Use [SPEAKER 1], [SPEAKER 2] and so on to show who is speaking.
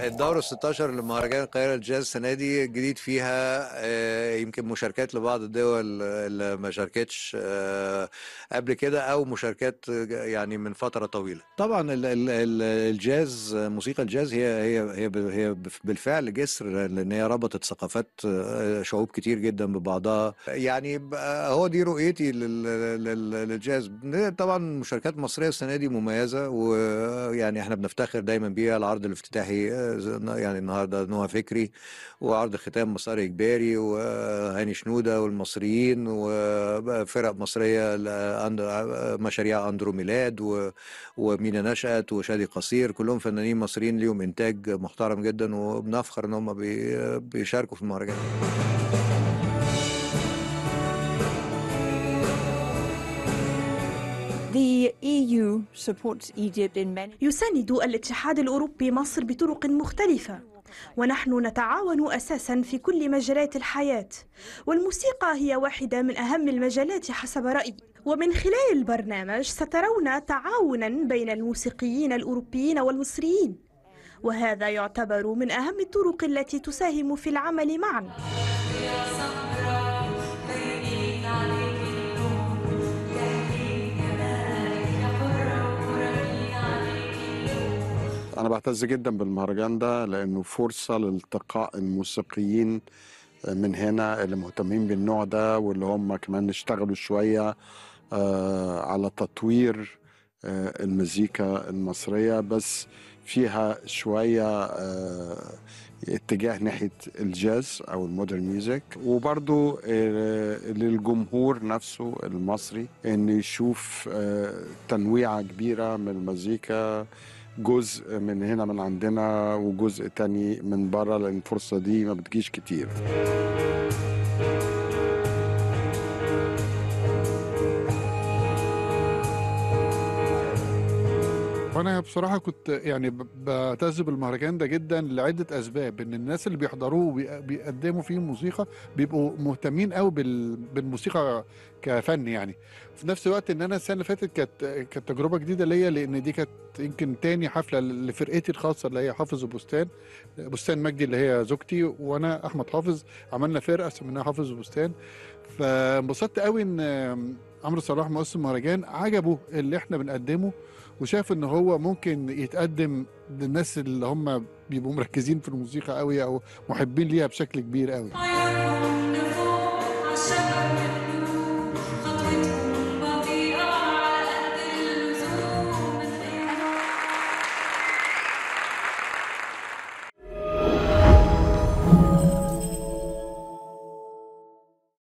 [SPEAKER 1] الدورة 16 لمهرجان القاهرة الجاز السنة دي جديد فيها آه، يمكن مشاركات لبعض الدول اللي ما شاركتش آه، قبل كده أو مشاركات يعني من فترة طويلة طبعا ال- ال- ال- الجاز موسيقى الجاز هي هي هي ب- هي بالفعل جسر لأن هي ربطت ثقافات آه، شعوب كتير جدا ببعضها يعني ب- هو دي رؤيتي لل- لل- للجاز طبعا مشاركات مصرية السنة دي مميزة ويعني احنا بنفتخر دايما بيها العرض الافتتاحي آه، يعني النهارده نوع فكري وعرض ختام مسار اجباري وهاني شنوده والمصريين وفرق مصريه لأند- مشاريع اندرو ميلاد و- ومينا نشأت وشادي قصير كلهم فنانين مصريين ليهم انتاج محترم جدا وبنفخر ان هم بي- بيشاركوا في المهرجان
[SPEAKER 2] The EU supports Egypt in many
[SPEAKER 3] يساند الاتحاد الأوروبي مصر بطرق مختلفة ونحن نتعاون أساسا في كل مجالات الحياة والموسيقى هي واحدة من أهم المجالات حسب رأيي ومن خلال البرنامج سترون تعاونا بين الموسيقيين الأوروبيين والمصريين وهذا يعتبر من أهم الطرق التي تساهم في العمل معا
[SPEAKER 4] أنا بعتز جدا بالمهرجان ده لأنه فرصة لالتقاء الموسيقيين من هنا اللي مهتمين بالنوع ده واللي هم كمان اشتغلوا شوية آه، على تطوير آه، المزيكا المصرية بس فيها شوية آه، اتجاه ناحية الجاز أو المودرن ميوزك وبرضو آه، للجمهور نفسه المصري إنه يشوف آه، تنويعة كبيرة من المزيكا جزء من هنا من عندنا وجزء تاني من بره لأن الفرصة دي ما بتجيش كتير
[SPEAKER 5] وانا بصراحه كنت يعني ب- بعتز بالمهرجان ده جدا لعده اسباب ان الناس اللي بيحضروه وبي- بيقدموا فيه موسيقى بيبقوا مهتمين قوي بال- بالموسيقى كفن يعني في نفس الوقت ان انا السنه اللي فاتت كانت كانت تجربه جديده ليا لان دي كانت يمكن تاني حفله لفرقتي الخاصه اللي هي حافظ وبستان بستان مجدي اللي هي زوجتي وانا احمد حافظ عملنا فرقه سميناها حافظ وبستان فانبسطت قوي ان عمرو صلاح مؤسس المهرجان عجبه اللي احنا بنقدمه وشاف ان هو ممكن يتقدم للناس اللي هم بيبقوا مركزين في الموسيقى قوي او محبين ليها بشكل كبير قوي